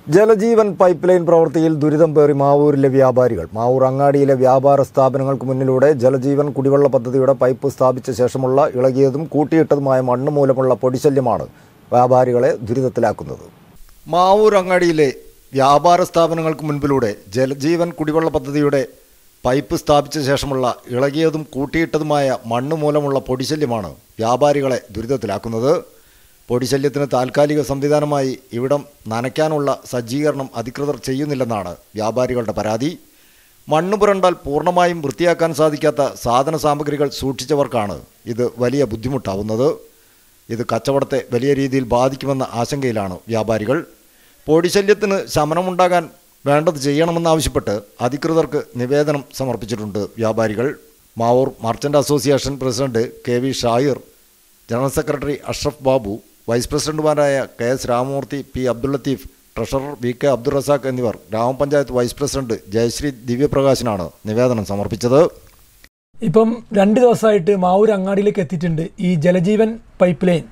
Jal Jeevan pipe line പ്രവൃത്തിയിൽ ദുരിതം പേറി മാവൂരിലെ വ്യാപാരികൾ മാവൂർ അങ്ങാടിയിലെ വ്യാപാര സ്ഥാപനങ്ങൾക്ക് മുന്നിലൂടെ ജലജീവൻ കുടിവെള്ള പദ്ധതിയുടെ പൈപ്പ് സ്ഥാപിച്ച ശേഷമുള്ള ഇളകിയതും കൂട്ടിയിട്ടതുമായ മണ്ണ് മൂലമുള്ള പൊടിശല്യമാണ് വ്യാപാരികളെ ദുരിതത്തിലാക്കുന്നത് മാവൂർ അങ്ങാടിയിലെ വ്യാപാര സ്ഥാപനങ്ങൾക്ക് മുൻപിലൂടെ ജലജീവൻ കുടിവെള്ള പദ്ധതിയുടെ പൈപ്പ് സ്ഥാപിച്ച ശേഷമുള്ള ഇളകിയതും കൂട്ടിയിട്ടതുമായ മണ്ണ് മൂലമുള്ള പൊടിശല്യമാണ് വ്യാപാരികളെ ദുരിതത്തിലാക്കുന്നത് പൊടിശല്യത്തിന് താൽക്കാലിക സംവിധാനമായി ഇവിടം നനയ്ക്കാനുള്ള സജ്ജീകരണം അധികൃതർ ചെയ്യുന്നില്ലെന്നാണ് വ്യാപാരികളുടെ പരാതി മണ്ണ് പുരണ്ടാൽ പൂർണ്ണമായും വൃത്തിയാക്കാൻ സാധിക്കാത്ത സാധന സാമഗ്രികൾ സൂക്ഷിച്ചവർക്കാണ് ഇത് വലിയ ബുദ്ധിമുട്ടാവുന്നത് ഇത് കച്ചവടത്തെ വലിയ രീതിയിൽ ബാധിക്കുമെന്ന ആശങ്കയിലാണ് വ്യാപാരികൾ പൊടിശല്യത്തിന് ശമനമുണ്ടാകാൻ വേണ്ടത് ചെയ്യണമെന്നാവശ്യപ്പെട്ട് അധികൃതർക്ക് നിവേദനം സമർപ്പിച്ചിട്ടുണ്ട് വ്യാപാരികൾ Mavoor merchant association president K V Shahir general secretary Ashraf Babu vice പ്രസിഡന്റുമാരായ K S Ramamurthy P Abdul Latheef treasurer V K Abdul Razak എന്നിവർ ഗ്രാമപഞ്ചായത്ത് വൈസ് പ്രസിഡന്റ് ജയശ്രീ ദിവ്യപ്രകാശിനാണ് നിവേദനം സമർപ്പിച്ചത് ഇപ്പം രണ്ട് ദിവസമായിട്ട് മാവൂർ അങ്ങാടിയിലേക്ക് എത്തിയിട്ടുണ്ട് ഈ ജലജീവൻ പൈപ്പ് ലൈൻ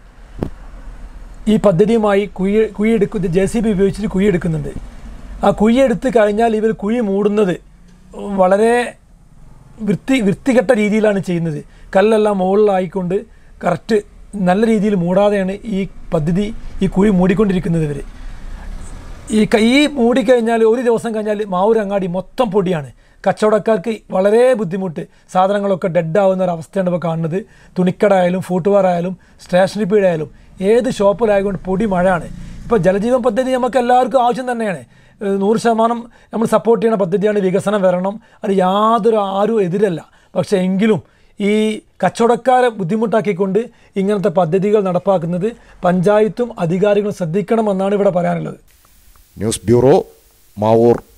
ഈ പദ്ധതിയുമായി കുഴി കുഴിയെടുക്കുന്ന ജെ സി ബി ഉപയോഗിച്ചിട്ട് കുഴിയെടുക്കുന്നുണ്ട് ആ കുഴിയെടുത്ത് കഴിഞ്ഞാൽ ഇവർ കുഴി മൂടുന്നത് വളരെ വൃത്തി വൃത്തികെട്ട രീതിയിലാണ് ചെയ്യുന്നത് കല്ലെല്ലാം മുകളിലായിക്കൊണ്ട് കറക്റ്റ് നല്ല രീതിയിൽ മൂടാതെയാണ് ഈ പദ്ധതി ഈ കുഴി മൂടിക്കൊണ്ടിരിക്കുന്നത് ഇവർ ഈ ക- ഈ മൂടിക്കഴിഞ്ഞാൽ ഒരു ദിവസം കഴിഞ്ഞാൽ മാവൂർ അങ്ങാടി മൊത്തം പൊടിയാണ് കച്ചവടക്കാർക്ക് വളരെ ബുദ്ധിമുട്ട് സാധനങ്ങളൊക്കെ ഡെഡ് ആവുന്ന ഒരു അവസ്ഥയാണ് ഇപ്പോൾ കാണുന്നത് തുണിക്കട ആയാലും ഫൂട്ടുവെയർ ആയാലും സ്റ്റേഷനറി പീഡ് ആയാലും ഏത് ഷോപ്പിലായതുകൊണ്ട് പൊടി മഴയാണ് ഇപ്പോൾ ജലജീവൻ പദ്ധതി നമുക്ക് എല്ലാവർക്കും ആവശ്യം തന്നെയാണ് ഏഹ് നൂറ് ശതമാനം നമ്മൾ സപ്പോർട്ട് ചെയ്യുന്ന പദ്ധതിയാണ് വികസനം വരണം അത് യാതൊരു ആരും എതിരല്ല പക്ഷേ എങ്കിലും ഈ കച്ചവടക്കാരെ ബുദ്ധിമുട്ടാക്കിക്കൊണ്ട് ഇങ്ങനത്തെ പദ്ധതികൾ നടപ്പാക്കുന്നത് പഞ്ചായത്തും അധികാരികളും ശ്രദ്ധിക്കണമെന്നാണ് ഇവിടെ പറയാനുള്ളത് ന്യൂസ് ബ്യൂറോ മാവൂർ